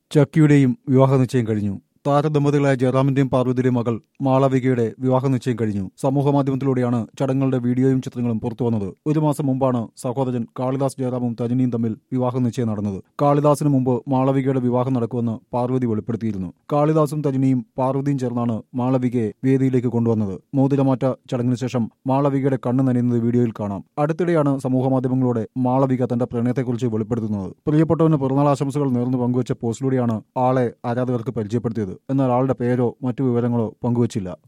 ചക്കിയുടെയും വിവാഹ നിശ്ചയം കഴിഞ്ഞു താരദമ്പതികളായ ജയറാമിന്റെയും പാർവതിയുടെയും മകൾ മാളവികയുടെ വിവാഹ നിശ്ചയം കഴിഞ്ഞു സമൂഹമാധ്യമത്തിലൂടെയാണ് ചടങ്ങുകളുടെ വീഡിയോയും ചിത്രങ്ങളും പുറത്തുവന്നത് ഒരു മാസം മുമ്പാണ് സഹോദരൻ കാളിദാസ് ജയറാമും തജനിയും തമ്മിൽ വിവാഹ നിശ്ചയം നടന്നത് കാളിദാസിന് മുമ്പ് മാളവികയുടെ വിവാഹം നടക്കുമെന്ന് പാർവതി വെളിപ്പെടുത്തിയിരുന്നു കാളിദാസും തജനിയും പാർവതിയും ചേർന്നാണ് മാളവികയെ വേദിയിലേക്ക് കൊണ്ടുവന്നത് മോതിരമാറ്റ ചടങ്ങിന് ശേഷം മാളവികയുടെ കണ്ണ് നനയുന്നത് വീഡിയോയിൽ കാണാം അടുത്തിടെയാണ് സമൂഹമാധ്യമങ്ങളോടെ മാളവിക തന്റെ പ്രണയത്തെക്കുറിച്ച് വെളിപ്പെടുത്തുന്നത് പ്രിയപ്പെട്ടവന് പിറന്നാൾ ആശംസകൾ നേർന്ന് പങ്കുവച്ച പോസ്റ്റിലൂടെയാണ് ആളെ ആരാധകർക്ക് പരിചയപ്പെടുത്തിയത് എന്നാൽ ആളുടെ പേരോ മറ്റു വിവരങ്ങളോ പങ്കുവച്ചില്ല